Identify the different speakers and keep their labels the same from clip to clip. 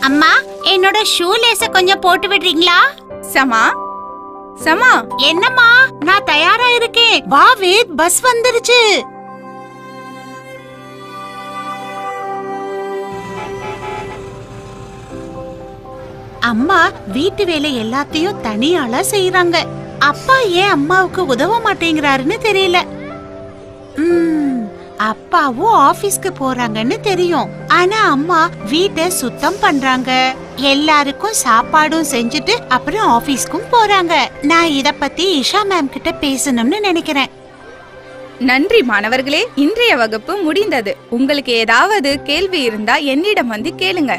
Speaker 1: அம்மா என்னோட ஷூ லேஸ கொஞ்சம் போட்டு விடுறீங்களா
Speaker 2: சமா சமா
Speaker 1: என்னம்மா நான் தயாரா இருக்கேன் வா வேத் பஸ் வந்துருச்சு அம்மா வீட்டு வேலை எல்லாத்தையும் தனியாளா செய்யறாங்க அப்பா ஏன் அம்மாவுக்கு உதவ மாட்டேங்கிறாருன்னு தெரியல ம், அப்பாவும் ஆபீஸ்க்கு போறாங்கன்னு தெரியும் ஆனா அம்மா வீட்டை சுத்தம் பண்றாங்க எல்லாருக்கும் சாப்பாடும் செஞ்சுட்டு அப்புறம் ஆபீஸ்க்கும் போறாங்க நான் இத பத்தி இஷா மேம் கிட்ட பேசணும்னு நினைக்கிறேன்
Speaker 2: நன்றி மாணவர்களே இன்றைய வகுப்பு முடிந்தது உங்களுக்கு ஏதாவது கேள்வி இருந்தா என்னிடம் வந்து கேளுங்க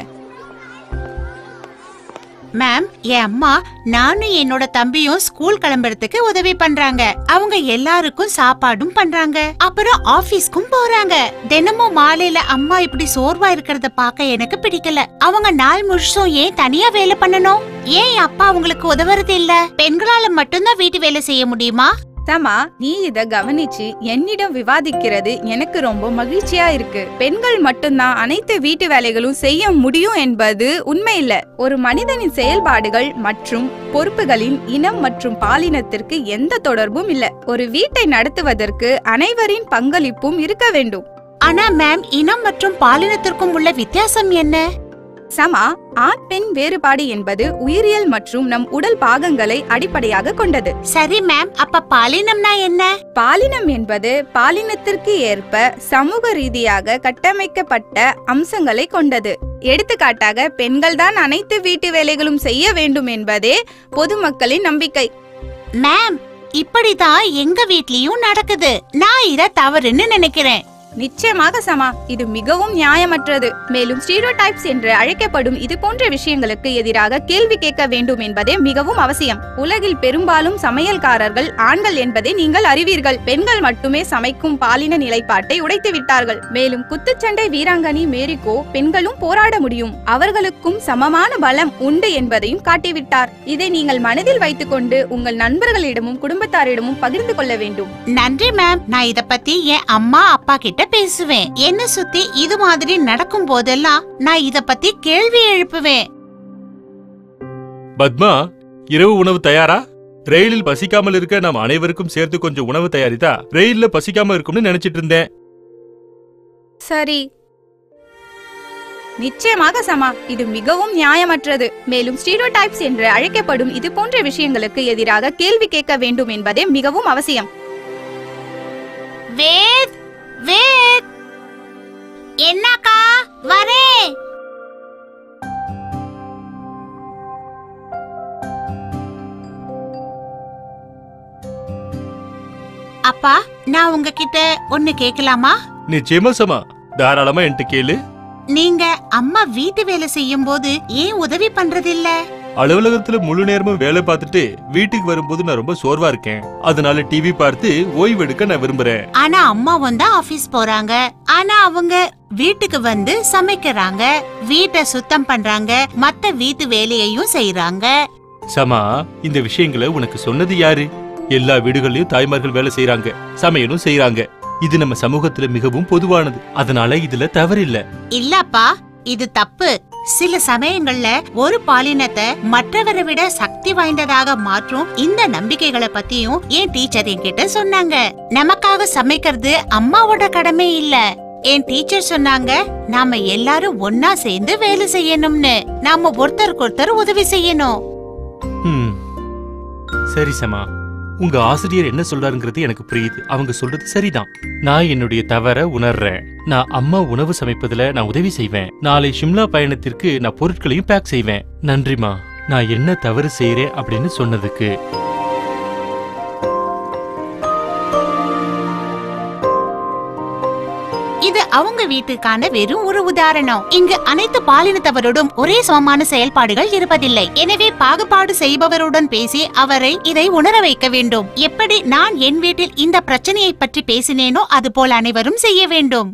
Speaker 1: மேம் என் அம்மா நானும் என்னோட தம்பியும் ஸ்கூல் கிளம்புறதுக்கு உதவி பண்றாங்க அவங்க எல்லாருக்கும் சாப்பாடும் பண்றாங்க அப்புறம் ஆபீஸ்க்கும் போறாங்க தினமும் மாலையில அம்மா இப்படி சோர்வா இருக்கிறத பார்க்க எனக்கு பிடிக்கல அவங்க நாள் முழுசும் ஏன் தனியா வேலை பண்ணணும் ஏன் என் அப்பா அவங்களுக்கு உதவுறது இல்ல பெண்களால மட்டும்தான் வீட்டு வேலை செய்ய முடியுமா
Speaker 2: சமா நீ இத கவனிச்சு என்னிடம் விவாதிக்கிறது எனக்கு ரொம்ப மகிழ்ச்சியா இருக்கு பெண்கள் மட்டும்தான் அனைத்து வீட்டு வேலைகளும் செய்ய முடியும் என்பது உண்மை இல்ல ஒரு மனிதனின் செயல்பாடுகள் மற்றும் பொறுப்புகளின் இனம் மற்றும் பாலினத்திற்கு எந்த தொடர்பும் இல்ல ஒரு வீட்டை நடத்துவதற்கு அனைவரின் பங்களிப்பும் இருக்க வேண்டும்
Speaker 1: ஆனா மேம் இனம் மற்றும் பாலினத்திற்கும் உள்ள வித்தியாசம் என்ன
Speaker 2: சமா ஆண் பெண் வேறுபாடு என்பது உயிரியல் மற்றும் நம் உடல் பாகங்களை அடிப்படையாக கொண்டது
Speaker 1: சரி மேம் அப்ப பாலினம்னா என்ன
Speaker 2: பாலினம் என்பது பாலினத்திற்கு ஏற்ப சமூக ரீதியாக கட்டமைக்கப்பட்ட அம்சங்களை கொண்டது எடுத்துக்காட்டாக பெண்கள்தான் அனைத்து வீட்டு வேலைகளும் செய்ய வேண்டும் என்பதே பொதுமக்களின் நம்பிக்கை
Speaker 1: மேம் இப்படிதான் எங்க வீட்லயும் நடக்குது நான் இத தவறுன்னு நினைக்கிறேன்
Speaker 2: நிச்சயமாக சமா இது மிகவும் நியாயமற்றது மேலும் ஸ்டீரியோடைப்ஸ் என்று அழைக்கப்படும் இது போன்ற விஷயங்களுக்கு எதிராக கேள்வி கேட்க வேண்டும் என்பதே மிகவும் அவசியம் உலகில் பெரும்பாலும் சமையல்காரர்கள் ஆண்கள் என்பதை நீங்கள் அறிவீர்கள் பெண்கள் மட்டுமே சமைக்கும் பாலின நிலைப்பாட்டை உடைத்து விட்டார்கள் மேலும் குத்துச்சண்டை வீராங்கனி மேரிகோ பெண்களும் போராட முடியும் அவர்களுக்கும் சமமான பலம் உண்டு என்பதையும் காட்டிவிட்டார் இதை நீங்கள் மனதில் வைத்துக்கொண்டு உங்கள் நண்பர்களிடமும் குடும்பத்தாரிடமும் பகிர்ந்து கொள்ள வேண்டும்
Speaker 1: நன்றி மேம் நான் இத பத்தி என் அம்மா அப்பா கிட்ட பேசுவேன் என்ன சுத்தி இது மாதிரி நடக்கும் போதெல்லாம் நான் இத பத்தி கேள்வி எழுப்புவேன்
Speaker 3: பத்மா இரவு உணவு தயாரா ரயிலில் பசிக்காமல் இருக்க நாம் அனைவருக்கும் சேர்த்து கொஞ்சம் உணவு தயாரித்தா ரயில்ல பசிக்காம இருக்கும்னு நினைச்சிட்டு இருந்தேன்
Speaker 2: சரி நிச்சயமாக சமா இது மிகவும் நியாயமற்றது மேலும் ஸ்டீரியோடைப்ஸ் என்று அழைக்கப்படும் இது போன்ற விஷயங்களுக்கு எதிராக கேள்வி கேட்க வேண்டும் என்பதே மிகவும் அவசியம்
Speaker 1: வேத் வேத் என்னக்கா வரே அப்பா நான் உங்ககிட்ட ஒன்னு கேக்கலாமா
Speaker 3: நிச்சயமா சமா தாராளமா என்கிட்ட கேளு
Speaker 1: நீங்க அம்மா வீட்டு வேலை செய்யும் போது ஏன் உதவி பண்றதில்ல
Speaker 3: அலுவலகத்துல முழு நேரமும் வேலை பார்த்துட்டு வீட்டுக்கு வரும்போது நான் ரொம்ப சோர்வா இருக்கேன் அதனால டிவி பார்த்து ஓய்வு எடுக்க நான் விரும்புறேன்
Speaker 1: ஆனா அம்மா வந்து ஆபீஸ் போறாங்க ஆனா அவங்க வீட்டுக்கு வந்து சமைக்கிறாங்க வீட்டை சுத்தம் பண்றாங்க மத்த வீட்டு வேலையையும் செய்யறாங்க
Speaker 3: சமா இந்த விஷயங்களை உனக்கு சொன்னது யாரு எல்லா வீடுகள்லயும் தாய்மார்கள் வேலை செய்யறாங்க சமையலும் செய்யறாங்க இது நம்ம சமூகத்துல மிகவும் பொதுவானது அதனால இதுல தவறில்ல
Speaker 1: இல்லப்பா இது தப்பு சில சமயங்கள்ல ஒரு பாலினத்தை மற்றவரை விட சக்தி வாய்ந்ததாக மாற்றும் இந்த நம்பிக்கைகளை பத்தியும் என் டீச்சர் என்கிட்ட சொன்னாங்க நமக்காக சமைக்கிறது அம்மாவோட கடமை இல்ல என் டீச்சர் சொன்னாங்க நாம எல்லாரும் ஒன்னா சேர்ந்து வேலை செய்யணும்னு நாம ஒருத்தருக்கு ஒருத்தர் உதவி செய்யணும்
Speaker 3: ஹம். சரி சமா உங்க ஆசிரியர் என்ன சொல்றாருங்கிறது எனக்கு புரியுது அவங்க சொல்றது சரிதான் நான் என்னுடைய தவற உணர்றேன் நான் அம்மா உணவு சமைப்பதுல நான் உதவி செய்வேன் நாளை ஷிம்லா பயணத்திற்கு நான் பொருட்களையும் பேக் செய்வேன் நன்றிமா நான் என்ன தவறு செய்யறேன் அப்படின்னு சொன்னதுக்கு
Speaker 1: இது அவங்க வீட்டுக்கான வெறும் ஒரு உதாரணம் இங்கு அனைத்து பாலினத்தவரோடும் ஒரே சமமான செயல்பாடுகள் இருப்பதில்லை எனவே பாகுபாடு செய்பவருடன் பேசி அவரை இதை உணர வைக்க வேண்டும் எப்படி நான் என் வீட்டில் இந்த பிரச்சனையை பற்றி பேசினேனோ அதுபோல் அனைவரும் செய்ய வேண்டும்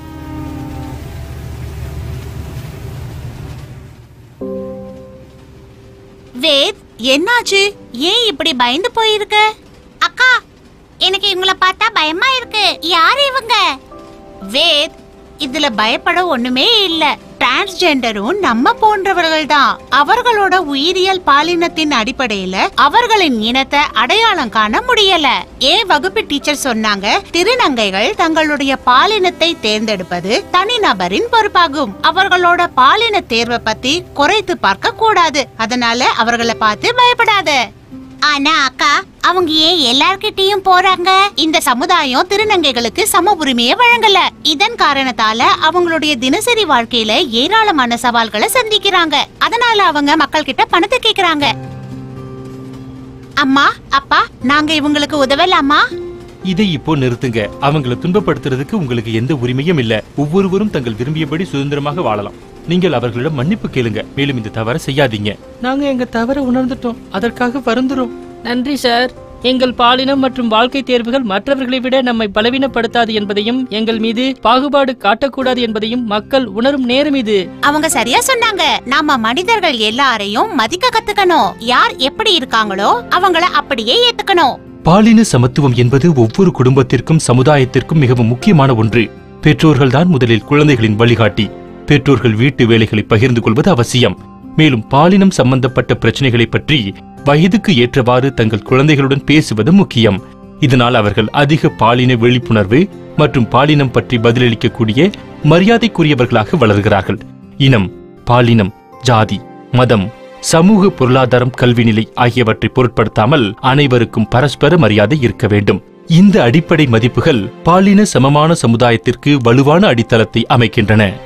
Speaker 1: வேத் என்னாச்சு ஏன் இப்படி பயந்து போயிருக்க அக்கா எனக்கு இவங்கள பார்த்தா பயமா இருக்கு யாரு இவங்க வேத் இதுல பயப்பட ஒண்ணுமே இல்ல டிரான்ஸ்ஜெண்டரும் நம்ம போன்றவர்கள் தான் அவர்களோட உயிரியல் பாலினத்தின் அடிப்படையில அவர்களின் இனத்தை அடையாளம் காண முடியல ஏன் வகுப்பு டீச்சர் சொன்னாங்க திருநங்கைகள் தங்களுடைய பாலினத்தை தேர்ந்தெடுப்பது தனிநபரின் பொறுப்பாகும் அவர்களோட பாலின தேர்வை பத்தி குறைத்து பார்க்க கூடாது அதனால அவர்களை பார்த்து பயப்படாத ஆனா அக்கா அவங்க ஏன் எல்லார்கிட்டயும் போறாங்க இந்த சமுதாயம் திருநங்கைகளுக்கு சம உரிமையை வழங்கல இதன் காரணத்தால அவங்களுடைய தினசரி வாழ்க்கையில ஏராளமான சவால்களை சந்திக்கிறாங்க அதனால அவங்க மக்கள் கிட்ட பணத்தை கேக்குறாங்க அம்மா அப்பா நாங்க இவங்களுக்கு உதவலாமா
Speaker 3: இதை இப்போ நிறுத்துங்க அவங்கள துன்பப்படுத்துறதுக்கு உங்களுக்கு எந்த உரிமையும் இல்ல ஒவ்வொருவரும் தங்கள் விரும்பியபடி சுதந்திரமாக வாழலாம் நீங்கள் அவர்களிடம் மன்னிப்பு கேளுங்க மேலும் இந்த தவறை செய்யாதீங்க
Speaker 4: நாங்க எங்க தவற உணர்ந்துட்டோம் அதற்காக வருந்துறோம் நன்றி சார் எங்கள் பாலினம் மற்றும் வாழ்க்கை தேர்வுகள் மற்றவர்களை விட நம்மை பலவீனப்படுத்தாது என்பதையும் எங்கள் மீது பாகுபாடு காட்டக்கூடாது என்பதையும் மக்கள் உணரும் நேரம் இது
Speaker 1: அவங்க சரியா சொன்னாங்க நாம மனிதர்கள் எல்லாரையும் மதிக்க கத்துக்கணும் யார் எப்படி இருக்காங்களோ அவங்கள அப்படியே ஏத்துக்கணும்
Speaker 3: பாலின சமத்துவம் என்பது ஒவ்வொரு குடும்பத்திற்கும் சமுதாயத்திற்கும் மிகவும் முக்கியமான ஒன்று பெற்றோர்கள் தான் முதலில் குழந்தைகளின் வழிகாட்டி பெற்றோர்கள் வீட்டு வேலைகளை பகிர்ந்து கொள்வது அவசியம் மேலும் பாலினம் சம்பந்தப்பட்ட பிரச்சனைகளை பற்றி வயதுக்கு ஏற்றவாறு தங்கள் குழந்தைகளுடன் பேசுவது முக்கியம் இதனால் அவர்கள் அதிக பாலின விழிப்புணர்வு மற்றும் பாலினம் பற்றி பதிலளிக்கக்கூடிய மரியாதைக்குரியவர்களாக வளர்கிறார்கள் இனம் பாலினம் ஜாதி மதம் சமூக பொருளாதாரம் கல்வி நிலை ஆகியவற்றை பொருட்படுத்தாமல் அனைவருக்கும் பரஸ்பர மரியாதை இருக்க வேண்டும் இந்த அடிப்படை மதிப்புகள் பாலின சமமான சமுதாயத்திற்கு வலுவான அடித்தளத்தை அமைக்கின்றன